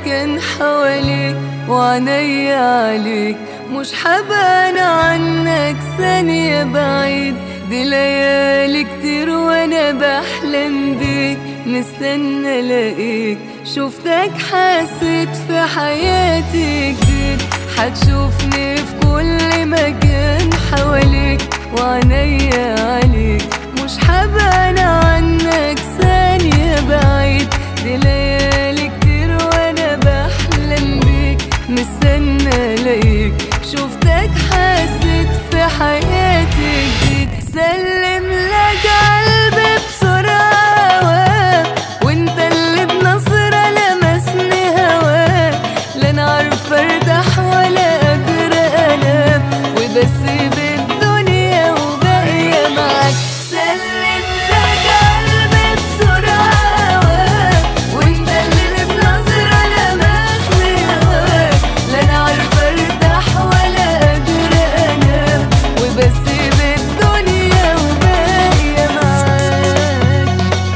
مكان حواليك وعنيا عليك مش حبان عنك ثانية بعيد دي ليالي كتير وانا بحلم بيك مستنى الاقيك شفتك حسيت في حياتي جديد هتشوفني في كل مكان حواليك وعنيا عليك مش حبان عنك ثانية بعيد دي ليالي كتير وانا بحلم بيك مستنى الاقيك شفتك حسيت في حياتي جديد سلم لك قلبي بسرعة وانت اللي بنظرة لمسني هواك لا انا عارفة ارتاح ولا قادرة انام وبسيب الدنيا وباقية معاك سلم لك قلبي بسرعة وانت اللي بنظرة لمسني هواك لا انا عارفة ارتاح ولا قادرة انام وبسيب الدنيا وباقية معاك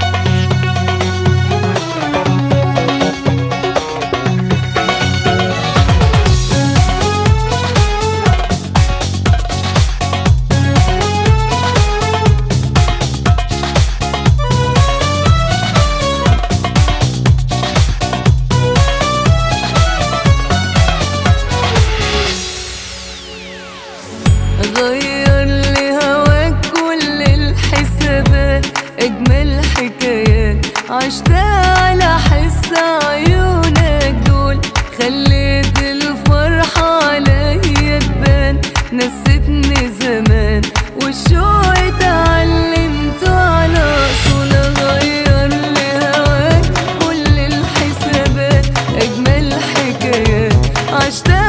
غير لي هواك كل الحسابات اجمل حكايات عشتها على حس عيونك دول خليت الفرحة عليا تبان نسيتني زمان والشوق اتعلمته على اصول غير لي هواك كل الحسابات اجمل حكايات عشتها